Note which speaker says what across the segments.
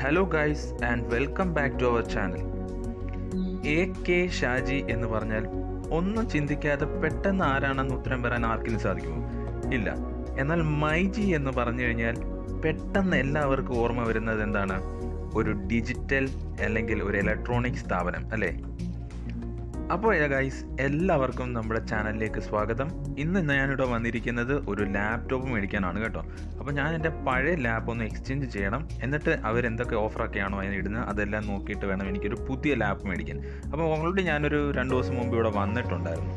Speaker 1: hello guys and welcome back to our channel A K Shaji എന്ന് പറഞ്ഞാൽ ഒന്നും ചിന്തിക്കാതെ പെട്ടെന്ന് ആരാണെന്ന് ഉത്തരം പറയാൻ ആർക്കിനും സാധിക്കുമോ ഇല്ല എന്നാൽ മൈജി എന്ന് പറഞ്ഞു കഴിഞ്ഞാൽ പെട്ടെന്ന് എല്ലാവർക്കും ഓർമ്മ വരുന്നത് എന്താണ് ഒരു ഡിജിറ്റൽ അല്ലെങ്കിൽ ഒരു ഇലക്ട്രോണിക് സ്ഥാപനം അല്ലേ അപ്പോൾ ഗൈസ് എല്ലാവർക്കും നമ്മുടെ ചാനലിലേക്ക് സ്വാഗതം ഇന്ന് ഞാനിവിടെ വന്നിരിക്കുന്നത് ഒരു ലാപ്ടോപ്പ് മേടിക്കാനാണ് കേട്ടോ അപ്പോൾ ഞാൻ എൻ്റെ പഴയ ലാപ്പ് ഒന്ന് എക്സ്ചേഞ്ച് ചെയ്യണം എന്നിട്ട് അവരെന്തൊക്കെ ഓഫറൊക്കെയാണോ അതിന് ഇടുന്നത് അതെല്ലാം നോക്കിയിട്ട് വേണം എനിക്കൊരു പുതിയ ലാപ്പ് മേടിക്കാൻ അപ്പോൾ ഓൾറെഡി ഞാനൊരു രണ്ട് ദിവസം മുമ്പ് ഇവിടെ വന്നിട്ടുണ്ടായിരുന്നു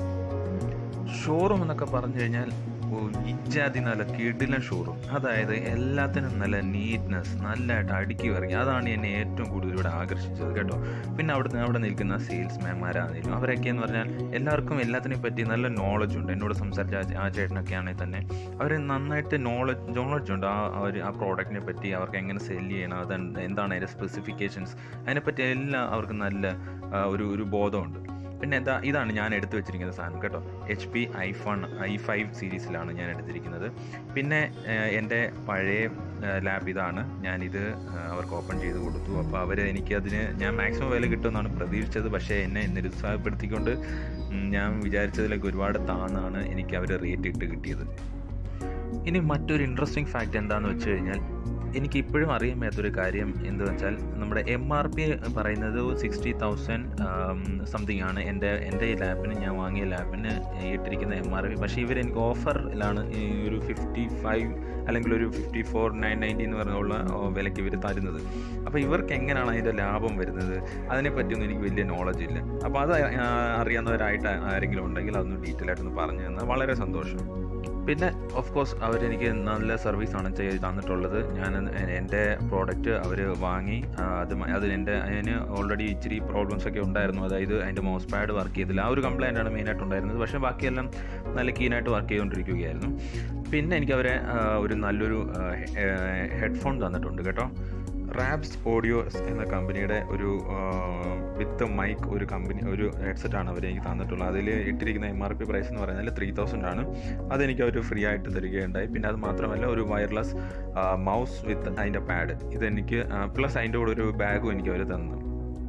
Speaker 1: ഷോറൂം എന്നൊക്കെ പറഞ്ഞു കഴിഞ്ഞാൽ ഇജാതി നല്ല കിടിലൻ ഷോറൂം അതായത് എല്ലാത്തിനും നല്ല നീറ്റ്നെസ് നല്ലതായിട്ട് അടുക്കി ഇറങ്ങി അതാണ് എന്നെ ഏറ്റവും കൂടുതൽ ഇവിടെ ആകർഷിച്ചത് കേട്ടോ പിന്നെ അവിടെ അവിടെ നിൽക്കുന്ന സെയിൽസ് മാൻമാരാണെങ്കിലും അവരൊക്കെ എന്ന് പറഞ്ഞാൽ എല്ലാവർക്കും എല്ലാത്തിനെ പറ്റി നല്ല നോളജ് ഉണ്ട് എന്നോട് സംസാരിച്ച ആ- ആ ചേട്ടനൊക്കെ ആണെങ്കിൽ തന്നെ അവർ നന്നായിട്ട് നോളജ് നോളജ് ഉണ്ട് ആ അവർ ആ പ്രോഡക്റ്റിനെ പറ്റി അവർക്ക് എങ്ങനെ സെല് ചെയ്യണം അത് എന്താണ് അതിൻ്റെ സ്പെസിഫിക്കേഷൻസ് അതിനെപ്പറ്റി എല്ലാം അവർക്ക് നല്ല ആ, ഒരു ഒരു ബോധമുണ്ട് പിന്നെ എന്താ ഇതാണ് ഞാൻ എടുത്തു വെച്ചിരിക്കുന്ന സാധനം കേട്ടോ H P iPhone I five സീരീസിലാണ് ഞാൻ എടുത്തിരിക്കുന്നത് പിന്നെ ഏഹ്, എൻ്റെ പഴയ ലാബ് ഇതാണ് ഞാനിത് ഏഹ്, അവർക്ക് ഓപ്പൺ ചെയ്ത് കൊടുത്തു അപ്പോൾ അവർ എനിക്കതിന് ഞാൻ മാക്സിമം വില കിട്ടുമെന്നാണ് പ്രതീക്ഷിച്ചത് പക്ഷേ എന്നെ നിരുത്സാഹപ്പെടുത്തിക്കൊണ്ട് ഉം, ഞാൻ വിചാരിച്ചതിലേക്ക് ഒരുപാട് താന്നാണ് എനിക്ക് അവർ റേറ്റ് ഇട്ട് കിട്ടിയത് ഇനി മറ്റൊരു ഇൻട്രസ്റ്റിംഗ് ഫാക്റ്റ് എന്താണെന്ന് വെച്ച് കഴിഞ്ഞാൽ എനിക്ക് ഇപ്പോഴും അറിയാൻ മേത്തൊരു കാര്യം എന്ത് വെച്ചാൽ നമ്മുടെ എം ആർ പി പറയുന്നത് സിക്സ്റ്റി തൗസൻഡ് സംതിങ് ആണ് എൻ്റെ എൻ്റെ ഈ ലാപ്പിന് ഞാൻ വാങ്ങിയ ലാപ്പിന് ഇട്ടിരിക്കുന്ന എം ആർ പി പക്ഷേ ഇവർ എനിക്ക് ഓഫറിലാണ് ഈ ഒരു ഫിഫ്റ്റി ഫൈവ് അല്ലെങ്കിൽ ഒരു ഫിഫ്റ്റി ഫോർ നയൻ നയൻറ്റി എന്ന് പറഞ്ഞുള്ള വിലയ്ക്ക് ഇവർ തരുന്നത് അപ്പോൾ ഇവർക്ക് എങ്ങനെയാണ് അതിൻ്റെ ലാഭം വരുന്നത് അതിനെപ്പറ്റിയൊന്നും എനിക്ക് വലിയ നോളജ് ഇല്ല അപ്പോൾ അത് ആ, അറിയാവുന്നവരായിട്ട് ആരെങ്കിലും ഉണ്ടെങ്കിൽ അതൊന്ന് ഡീറ്റെയിൽ ആയിട്ടൊന്ന് പറഞ്ഞു തന്നാൽ വളരെ സന്തോഷം പിന്നെ ഓഫ് കോഴ്സ് അവരെനിക്ക് നല്ല സർവീസാണ് ചെയ്ത് തന്നിട്ടുള്ളത് ഞാൻ എൻ്റെ പ്രോഡക്റ്റ് അവർ വാങ്ങി ആ, അത് മ- അത് എൻ്റെ അതിന് ഓൾറെഡി ഇച്ചിരി പ്രോബ്ലംസ് ഒക്കെ ഉണ്ടായിരുന്നു അതായത് അതിൻ്റെ മൗസ് പാഡ് വർക്ക് ചെയ്തില്ല ആ ഒരു കംപ്ലൈൻ്റ് ആണ് മെയിനായിട്ട് ഉണ്ടായിരുന്നത് പക്ഷേ ബാക്കിയെല്ലാം നല്ല കീനായിട്ട് വർക്ക് ചെയ്തുകൊണ്ടിരിക്കുകയായിരുന്നു പിന്നെ എനിക്ക് അവരെ ആ, ഒരു നല്ലൊരു ഹെഡ്ഫോൺ തന്നിട്ടുണ്ട് കേട്ടോ റാബ്സ് ഓഡിയോസ് എന്ന കമ്പനിയുടെ ഒരു വിത്ത് മൈക്ക് ഒരു കമ്പനി ഒരു ഹെഡ്സെറ്റാണ് അവർ എനിക്ക് തന്നിട്ടുള്ളത് അതിൽ ഇട്ടിരിക്കുന്ന എം ആർ പി പ്രൈസ് എന്ന് പറയുന്നത് ത്രീ തൗസൻഡ് ആണ് അതെനിക്ക് അവർ ഫ്രീ ആയിട്ട് തരികയുണ്ടായി പിന്നെ അത് മാത്രമല്ല ഒരു വയർലെസ് മൗസ് വിത്ത് അതിൻ്റെ പാഡ് ഇതെനിക്ക് പ്ലസ് അതിൻ്റെ കൂടെ ഒരു ബാഗും എനിക്ക് അവർ തന്നു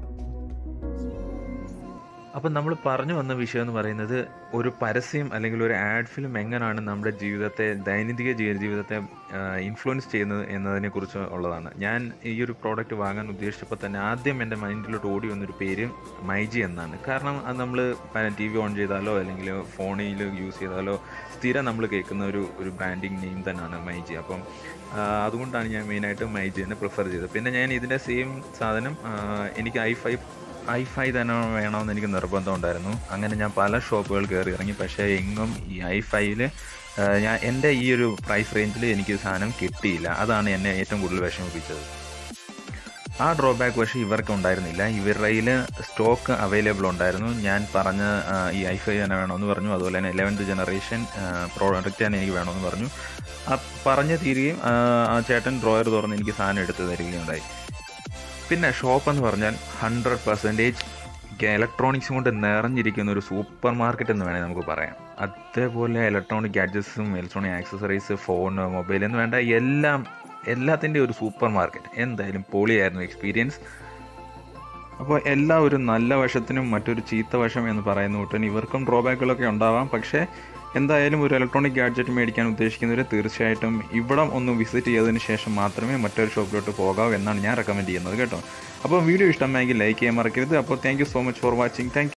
Speaker 1: അപ്പം നമ്മൾ പറഞ്ഞു വന്ന വിഷയം എന്ന് പറയുന്നത് ഒരു പരസ്യം അല്ലെങ്കിൽ ഒരു ആഡ് ഫിലിം എങ്ങനെയാണ് നമ്മുടെ ജീവിതത്തെ ദൈനംദിന ജീ- ജീവിതത്തെ ഇൻഫ്ലുവൻസ് ചെയ്യുന്നത് എന്നതിനെക്കുറിച്ച് ഉള്ളതാണ് ഞാൻ ഈ ഒരു പ്രോഡക്റ്റ് വാങ്ങാൻ ഉദ്ദേശിച്ചപ്പോൾ തന്നെ ആദ്യം എൻ്റെ മൈൻഡിലോട്ട് ഓടി വന്നൊരു പേര് മൈജി എന്നാണ് കാരണം അത് നമ്മൾ ടി വി ഓൺ ചെയ്താലോ അല്ലെങ്കിൽ ഫോണിൽ യൂസ് ചെയ്താലോ സ്ഥിരം നമ്മൾ കേൾക്കുന്ന ഒരു ഒരു ബ്രാൻഡിങ് നെയിം തന്നെയാണ് മൈജി അപ്പം ആ, അതുകൊണ്ടാണ് ഞാൻ മെയിനായിട്ട് മൈജി തന്നെ പ്രിഫർ ചെയ്തത് പിന്നെ ഞാൻ ഇതിൻ്റെ സെയിം സാധനം ആ, എനിക്ക് ഐ ഫൈവ് ഐ ഫൈ തന്നെ വേണമെന്ന് എനിക്ക് നിർബന്ധം ഉണ്ടായിരുന്നു അങ്ങനെ ഞാൻ പല ഷോപ്പുകൾ കയറി ഇറങ്ങി പക്ഷേ എങ്ങും ഈ ഐ ഫൈവിൽ ഞാൻ എൻ്റെ ഈ ഒരു പ്രൈസ് റേഞ്ചിൽ എനിക്ക് സാധനം കിട്ടിയില്ല അതാണ് എന്നെ ഏറ്റവും കൂടുതൽ വിഷമിപ്പിച്ചത് ആ ഡ്രോബാക്ക് പക്ഷേ ഇവർക്ക് ഉണ്ടായിരുന്നില്ല ഇവരുടെ കയ്യിൽ സ്റ്റോക്ക് അവൈലബിൾ ഉണ്ടായിരുന്നു ഞാൻ പറഞ്ഞ ആ, ഈ ഐ ഫൈവ് തന്നെ വേണമെന്ന് പറഞ്ഞു അതുപോലെ തന്നെ ഇലവൻത്ത് ജനറേഷൻ പ്രോഡക്റ്റ് തന്നെ എനിക്ക് വേണമെന്ന് പറഞ്ഞു ആ പറഞ്ഞ് തീരുകയും ആ, ആ ചേട്ടൻ ഡ്രോയർ തുറന്ന് എനിക്ക് സാധനം എടുത്ത് തരികയുണ്ടായി പിന്നെ ഷോപ്പ് എന്ന് പറഞ്ഞാൽ ഹൺഡ്രഡ് പെർസെൻറ്റേജ് ഇലക്ട്രോണിക്സ് കൊണ്ട് നിറഞ്ഞിരിക്കുന്ന ഒരു സൂപ്പർ മാർക്കറ്റ് എന്ന് വേണേൽ നമുക്ക് പറയാം അതേപോലെ ഇലക്ട്രോണിക് ഗാഡ്ജറ്റ്സും ഇലക്ട്രോണിക് ആക്സസറീസ് ഫോൺ മൊബൈൽ എന്ന് വേണ്ട എല്ലാം എല്ലാത്തിൻ്റെ ഒരു സൂപ്പർ മാർക്കറ്റ് എന്തായാലും പൊളിയായിരുന്നു എക്സ്പീരിയൻസ് അപ്പോൾ എല്ലാ ഒരു നല്ല വശത്തിനും മറ്റൊരു ചീത്ത വശം എന്ന് പറയുന്ന കൂട്ടൻ ഇവർക്കും ഡ്രോബാക്കുകളൊക്കെ ഉണ്ടാവാം പക്ഷേ എന്തായാലും ഒരു ഇലക്ട്രോണിക് ഗാഡ്ജറ്റ് മേടിക്കാൻ ഉദ്ദേശിക്കുന്നവർ തീർച്ചയായിട്ടും ഇവിടം ഒന്ന് വിസിറ്റ് ചെയ്തതിന് ശേഷം മാത്രമേ മറ്റൊരു ഷോപ്പിലോട്ട് പോകാവൂ എന്നാണ് ഞാൻ റെക്കമെൻഡ് ചെയ്യുന്നത് കേട്ടോ അപ്പോൾ വീഡിയോ ഇഷ്ടമായെങ്കിൽ ലൈക്ക് ചെയ്യാൻ മറക്കരുത് അപ്പോൾ thank you so much for watching thank